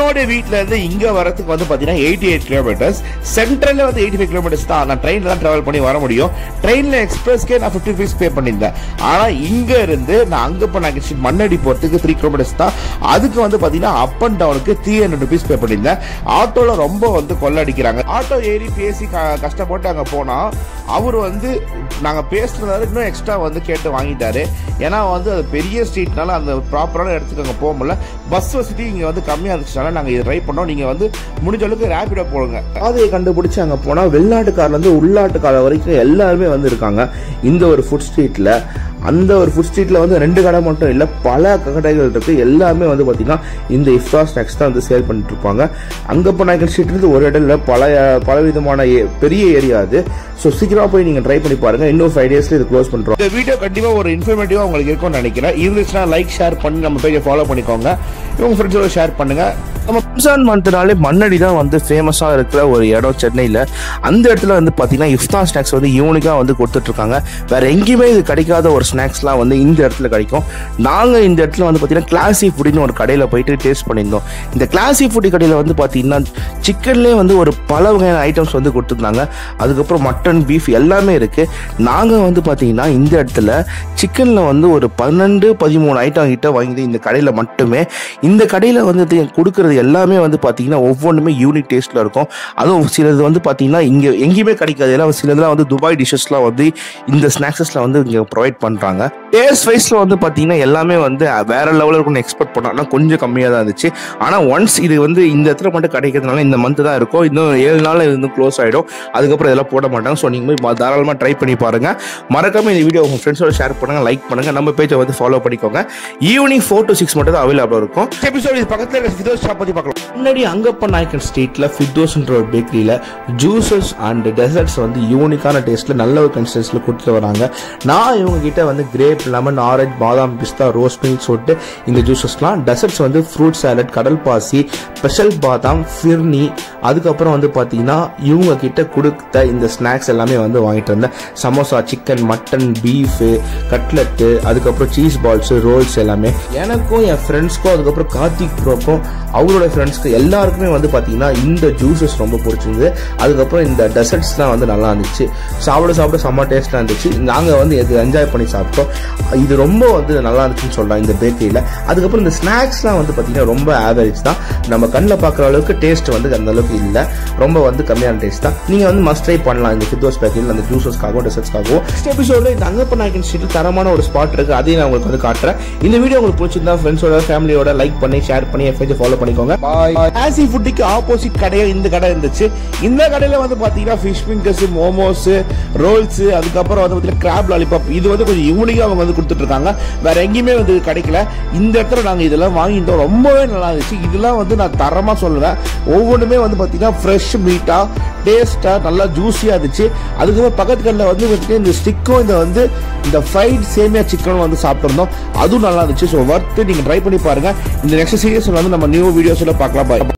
என்னோட வீட்ல இருந்து இங்க வரதுக்கு வந்து பாத்தீங்கன்னா எயிட்டி எயிட் கிலோமீட்டர்ஸ் சென்ட்ரல்ல வந்து எயிட்டி ஃபைவ் கிலோமீட்டர்ஸ் தான் நான் ட்ரெயின்ல தான் டிராவல் பண்ணி வர முடியும் ட்ரெயின்ல எக்ஸ்பிரஸ்க்கே நான் ஃபிஃப்டி ருபீஸ் பே பண்ணியிருந்தேன் ஆனா இங்க இருந்து நான் அங்க பண்ண மண்ணடி போறதுக்கு த்ரீ கிலோமீட்டர்ஸ் தான் அதுக்கு வந்து பாத்தீங்கன்னா அப் அண்ட் டவுனுக்கு த்ரீ ஹண்ட்ரட் ருபீஸ் பே பண்ணியிருந்தேன் ஆட்டோல ரொம்ப வந்து கொள்ளடிக்கிறாங்க ஆட்டோ ஏறி பேசி க- கஷ்டப்பட்டு அங்க போனா அவர் வந்து நாங்க பேசுறதால இன்னும் எக்ஸ்ட்ரா வந்து கேட்டு வாங்கிட்டாரு ஏன்னா வந்து அது பெரிய ஸ்ட்ரீட்னால அந்த ப்ராப்பரான இடத்துக்கு அங்க போக முடியல பஸ் வசதி இங்க வந்து கம்மியா இருந்துச்சுனால நாங்க இதை ட்ரை பண்ணோம் நீங்க வந்து முடிஞ்ச அளவுக்கு ரேபிடோ போடுங்க பாதையை கண்டுபிடிச்சு அங்க போனா வெளிநாட்டுக்காரர்ல இருந்து உள்நாட்டுக்காரர் வரைக்கும் எல்லாருமே வந்து இருக்காங்க இந்த ஒரு ஃபுட் ஸ்ட்ரீட்ல அந்த ஒரு ஃபுட் ஸ்ட்ரீட்ல வந்து ரெண்டு கடை மட்டும் இல்ல பல கடைகள் இருக்கு எல்லாமே வந்து பாத்தீங்கன்னா இந்த இஃப்தா ஸ்நாக்ஸ் தான் வந்து சேல் பண்ணிட்டு இருப்பாங்க அங்கப்ப நாயக்கன் ஸ்ட்ரீட் இருந்து ஒரு இடம் இல்ல பல பல விதமான ஏ- பெரிய ஏரியா அது ஸோ சீக்கிரமா போய் நீங்க ட்ரை பண்ணி பாருங்க இன்னும் ஃபைவ் டேஸ்ல இது க்ளோஸ் பண்றோம் இந்த வீடியோ கண்டிப்பா ஒரு இன்ஃபர்மேட்டிவா உங்களுக்கு இருக்கும்னு நினைக்கிறேன் இருந்துச்சுன்னா லைக் ஷேர் பண்ணி நம்ம பேஜை ஃபாலோ பண்ணிக்கோங்க உங்க ஃப்ரெண்ட்ஸோட ஷேர் பண்ணுங்க நம்ம ரம்ஜான் மந்த்னாலே மண்ணடி தான் வந்து ஃபேமஸாக இருக்கிற ஒரு இடம் சென்னையில் அந்த இடத்துல வந்து பார்த்தீங்கன்னா இஃப்தான் ஸ்நாக்ஸ் வந்து யூனிக்காக வந்து கொடுத்துட்ருக்காங்க வேற எங்கேயுமே இது கிடைக்காத ஒரு ஸ்நாக்ஸ்லாம் வந்து இந்த இடத்துல கிடைக்கும் நாங்கள் இந்த இடத்துல வந்து பார்த்தீங்கன்னா கிளாசி ஃபுட்டின்னு ஒரு கடையில் போயிட்டு டேஸ்ட் பண்ணியிருந்தோம் இந்த கிளாசி ஃபுட்டி கடையில் வந்து பார்த்தீங்கன்னா சிக்கன்லேயே வந்து ஒரு பல வகையான ஐட்டம்ஸ் வந்து கொடுத்துருந்தாங்க அதுக்கப்புறம் மட்டன் பீஃப் எல்லாமே இருக்குது நாங்கள் வந்து பார்த்தீங்கன்னா இந்த இடத்துல சிக்கனில் வந்து ஒரு பன்னெண்டு பதிமூணு ஐட்டம் கிட்ட வாங்கிட்டு இந்த கடையில் மட்டுமே இந்த கடையில் வந்து இது கொடுக்கறது எல்லாமே வந்து பார்த்தீங்கன்னா ஒவ்வொன்றுமே யூனிக் டேஸ்ட்டில் இருக்கும் அதுவும் சிலது வந்து பார்த்தீங்கன்னா இங்கே எங்கேயுமே கிடைக்காது ஏன்னா சிலதுலாம் வந்து துபாய் டிஷ்ஷஸ்லாம் வந்து இந்த ஸ்நாக்ஸஸில் வந்து இங்கே ப்ரொவைட் பண்ணுறாங்க டேஸ்ட் வைஸில் வந்து பார்த்தீங்கன்னா எல்லாமே வந்து வேற லெவலில் இருக்கும்னு எக்ஸ்பெக்ட் பண்ணோம் ஆனால் கொஞ்சம் கம்மியாக தான் இருந்துச்சு ஆனால் ஒன்ஸ் இது வந்து இந்த இடத்துல மட்டும் கிடைக்கிறதுனால இந்த மந்த் தான் இருக்கும் இன்னும் ஏழு நாள் இது வந்து க்ளோஸ் ஆகிடும் அதுக்கப்புறம் இதெல்லாம் போட மாட்டாங்க ஸோ நீங்கள் போய் தாராளமாக ட்ரை பண்ணி பாருங்க மறக்காம இந்த வீடியோ உங்கள் ஃப்ரெண்ட்ஸோட ஷேர் பண்ணுங்க லைக் பண்ணுங்க நம்ம பேஜை வந்து ஃபாலோ பண்ணிக்கோங்க ஈவினிங் ஃபோர் டு சிக்ஸ் மட்டும் தான் அவைலபிள் இருக்கும் எபிசோட் இது பக்கத்தில் இருக்க ஃபிதோஸ் ஷாப் பற்றி பார்க்கலாம் முன்னாடி அங்கப்ப நாயக்கன் ஸ்ட்ரீட்டில் ஃபிதோஸ்ன்ற ஒரு பேக்கரியில் ஜூஸஸ் அண்ட் டெசர்ட்ஸ் வந்து யூனிக்கான டேஸ்ட்டில் நல்ல ஒரு கன்சிஸ்டன்ஸில் கொடுத்துட்டு வராங்க நான் இவங்க கிட்ட வந்து கிரேப் லெமன் ஆரஞ்சு பாதாம் பிஸ்தா ரோஸ் மில்க் சொல்லிட்டு இந்த ஜூஸஸ்லாம் டெசர்ட்ஸ் வந்து ஃப்ரூட் சாலட் கடல் பாசி ஸ்பெஷல் பாதாம் ஃபிர்னி அதுக்கப்புறம் வந்து பார்த்தீங்கன்னா இவங்க கிட்ட கொடுத்த இந்த ஸ்நாக்ஸ் எல்லாமே வந்து வாங்கிட்டு இருந்தேன் samosa chicken mutton beef cutlet அதுக்கப்புறம் சீஸ் பால்ஸ் ரோல்ஸ் எல்லாமே எனக்கும் என் ஃப்ரெண்ட்ஸ்க்கும் அதுக்கப்புறம் கார்த்திக் ப்ரோக்கும் அவரோட ஃப்ரெண்ட்ஸ்க்கு எல்லாருக்குமே வந்து பார்த்தீங்கன்னா இந்த ஜூஸஸ் ரொம்ப பிடிச்சிருந்தது அதுக்கப்புறம் இந்த டெசர்ட்ஸ்லாம் வந்து நல்லா இருந்துச்சு சாப்பிட சாப்பிட செம்ம டேஸ்ட்டாக இருந்துச்சு நாங்கள் வந்து இது என்ஜாய் பண்ணி சாப்பிட்டோம் இது ரொம்ப வந்து நல்லா இருந்துச்சுன்னு சொல்லலாம் இந்த பேக்கரியில் அதுக்கப்புறம் இந்த ஸ்நாக்ஸ்லாம் வந்து பார்த்தீங்கன்னா ரொம்ப ஆவரேஜ் தான் நம்ம கண்ணில் பார்க்குற அளவுக்கு டேஸ்ட் வந்து அந்த அளவுக்கு இல்லை ரொம்ப வந்து கம்மியான டேஸ்ட் தான் நீங்கள் வந்து மஸ்ட் ட்ரை பண்ணலாம் இந்த ஃபித்தோஸ் பேக்கரியில் அந்த ஜூஸஸ்க்காகவும் டெசர்ட்ஸ்க்காகவும் நெக்ஸ்ட் எபிசோட இந்த அங்கப்ப நாயக்கன் ஸ்ட்ரீட்டில் தரமான ஒரு ஸ்பாட் இருக்கு அதையும் நான் உங்களுக்கு வந்து காட்டுறேன் இந்த வீடியோ உங்களுக்கு பிடிச்சிருந்தா ஃப்ரெண்ட்ஸோட ஃபேமிலியோட லைக் பண்ணி ஷேர் பண்ணி என் பேஜை ஃபாலோ பண்ணிக்கோங்க ஆசி ஃபுட்டுக்கு ஆப்போசிட் கடையே இந்த கடை இருந்துச்சு இந்த கடையில வந்து பாத்தீங்கன்னா ஃபிஷ் ஃபிங்கர்ஸ் மோமோஸ் ரோல்ஸ் அதுக்கப்புறம் வந்து பாத்தீங்கன்னா கிராப் லாலிபாப் இது வந்து கொஞ்சம் யூனிக்கா அவங்க வந்து கொடுத்துட்டு இருக்காங்க வேற எங்கேயுமே வந்து கிடைக்கல இந்த இடத்துல நாங்க இதெல்லாம் வாங்கிட்டோம் ரொம்பவே நல்லா இருந்துச்சு இதெல்லாம் வந்து நான் தரமா சொல்லுவேன் ஒவ்வொன்றுமே வந்து பாத்தீங்கன்னா ஃப்ரெஷ் மீட்டா டேஸ்டா நல்லா ஜூஸியா இருந்துச்சு அதுக்கப்புறம் பக்கத்து கடையில் வந்து பாத்தீங்கன்னா இந்த ஸ்டிக்கும் இந்த வந்து இந்த ஃப்ரைட் சேமியா சிக்கனும் வந்து சாப்பிட்டிருந்தோம் அதுவும் நல்லா இருந்துச்சு ஸோ ஒர்த்து நீங்க ட்ரை பண்ணி பாருங்க இந்த நெக்ஸ்ட் சீரியஸ் வந்து நம்ம நியூ வீடியோஸ்ல பார்க்கலாம் பாய்